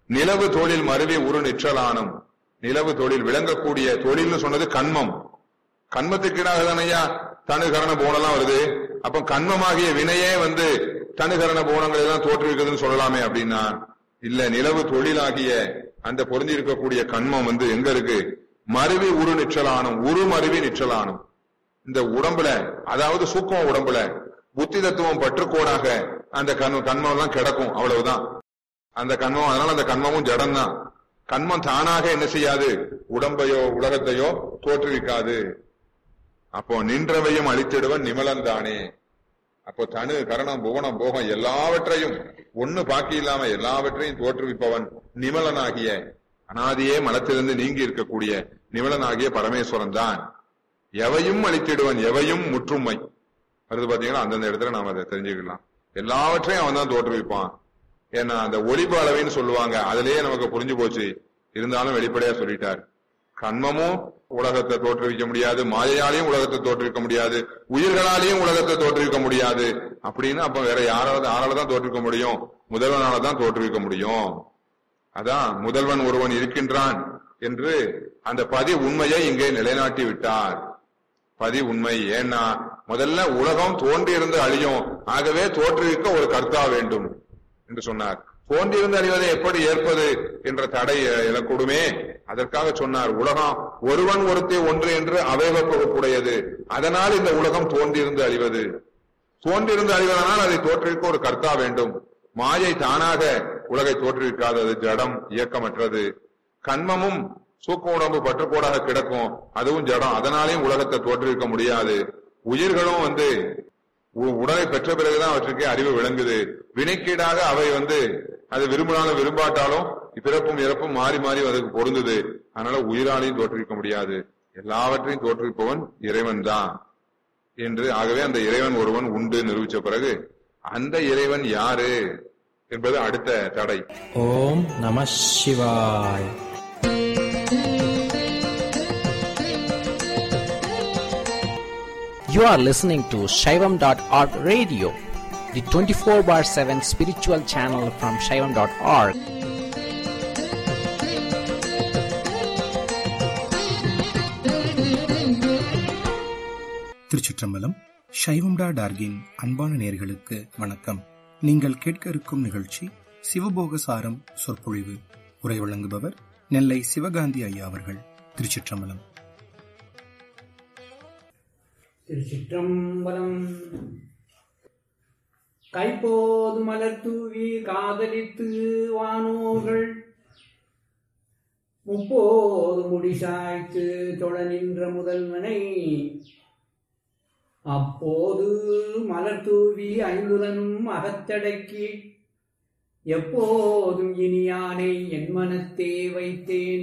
நிலவு தொழில் மருவி உரு நிற்றலானும் நிலவு தொழில் விளங்கக்கூடிய தொழில்னு சொன்னது கண்மம் கண்மத்துக்கீடாக தானையா தனுகரண போனெல்லாம் வருது அப்ப கண்மமாகிய வினையே வந்து தனுகரண போனங்களை எல்லாம் தோற்றுவிக்குதுன்னு சொல்லலாமே அப்படின்னா இல்ல நிலவு தொழிலாகிய அந்த பொருந்தி இருக்கக்கூடிய கண்மம் வந்து எங்க இருக்கு மருவி உரு நிற்றலானும் உரு மருவி நிற்றலானும் இந்த உடம்புல அதாவது சூக்கும உடம்புல புத்தி தத்துவம் பற்றுக்கோடாக அந்த கண் கண்மம் எல்லாம் கிடக்கும் அவ்வளவுதான் அந்த கண்மம் அதனால அந்த கண்மமும் ஜடம் தான் கண்மம் தானாக என்ன செய்யாது உடம்பையோ உலகத்தையோ தோற்றுவிக்காது அப்போ நின்றவையும் அழித்திடுவன் நிமலன் தானே அப்போ தனு கரணம் புவனம் போகம் எல்லாவற்றையும் ஒண்ணு பாக்கி இல்லாம எல்லாவற்றையும் தோற்றுவிப்பவன் நிமலனாகிய அனாதியே மலத்திலிருந்து நீங்கி இருக்கக்கூடிய நிமலனாகிய பரமேஸ்வரன் தான் எவையும் அழித்திடுவன் எவையும் முற்றுமை வருது பாத்தீங்கன்னா அந்தந்த இடத்துல நாம அதை தெரிஞ்சுக்கலாம் எல்லாவற்றையும் அவன் தான் தோற்றுவிப்பான் ஏன்னா அந்த ஒளிப்பு அளவைன்னு சொல்லுவாங்க அதுலயே நமக்கு புரிஞ்சு போச்சு இருந்தாலும் வெளிப்படையா சொல்லிட்டார் கண்மமும் உலகத்தை தோற்றுவிக்க முடியாது மாயையாலையும் உலகத்தை தோற்றுவிக்க முடியாது உயிர்களாலையும் உலகத்தை தோற்றுவிக்க முடியாது அப்படின்னு அப்ப வேற யாராவது யாரால தான் தோற்றுவிக்க முடியும் முதல்வனால தான் தோற்றுவிக்க முடியும் அதான் முதல்வன் ஒருவன் இருக்கின்றான் என்று அந்த பதி உண்மையை இங்கே நிலைநாட்டி விட்டார் பதி உண்மை ஏன்னா முதல்ல உலகம் தோன்றியிருந்து அழியும் ஆகவே தோற்றுவிக்க ஒரு கர்த்தா வேண்டும் என்று சொன்னார் தோன்றியிருந்து அழிவதை எப்படி ஏற்பது என்ற தடை எழக்கூடுமே அதற்காக சொன்னார் உலகம் ஒருவன் ஒருத்தி ஒன்று என்று அவைவப்பகுப்புடையது அதனால் இந்த உலகம் தோன்றியிருந்து அழிவது தோன்றியிருந்து அழிவதனால் அதை தோற்றுவிக்க ஒரு கர்த்தா வேண்டும் மாயை தானாக உலகை தோற்றுவிக்காதது ஜடம் இயக்கமற்றது கண்மமும் சூக்க உடம்பு பற்றுக்கோடாக கிடக்கும் அதுவும் ஜடம் அதனாலையும் உலகத்தை தோற்றுவிக்க முடியாது உயிர்களும் வந்து உ- உடலை பெற்ற பிறகுதான் அவற்றுக்கு அறிவு விளங்குது வினைக்கீடாக அவை வந்து அது விரும்பினாலும் விரும்பாட்டாலும் பிறப்பும் இறப்பும் மாறி மாறி அதுக்கு பொருந்துது அதனால உயிராலையும் தோற்றுவிக்க முடியாது எல்லாவற்றையும் தோற்றுவிப்பவன் இறைவன் தான் என்று ஆகவே அந்த இறைவன் ஒருவன் உண்டு நிரூபிச்ச பிறகு அந்த இறைவன் யாரு என்பது அடுத்த தடை ஓம் நம சிவாய் You are listening to Shaivam.org radio, the 24 bar 7 spiritual channel from Shaivam.org. திருச்சிற்றம்பலம் சைவம்டா டார்கின் அன்பான நேர்களுக்கு வணக்கம் நீங்கள் கேட்க இருக்கும் நிகழ்ச்சி சிவபோக சாரம் சொற்பொழிவு உரை வழங்குபவர் நெல்லை சிவகாந்தி ஐயா அவர்கள் திருச்சிற்றம்பலம் திருச்சிற்றம்பலம் கைப்போது மலர் தூவி காதலித்து வானோர்கள் முப்போது முடிசாய்த்து தொழ நின்ற முதல்வனை அப்போது மலர் தூவி ஐந்துலனும் அகத்தடக்கி எப்போதும் இனியானை என் மனத்தே வைத்தேன்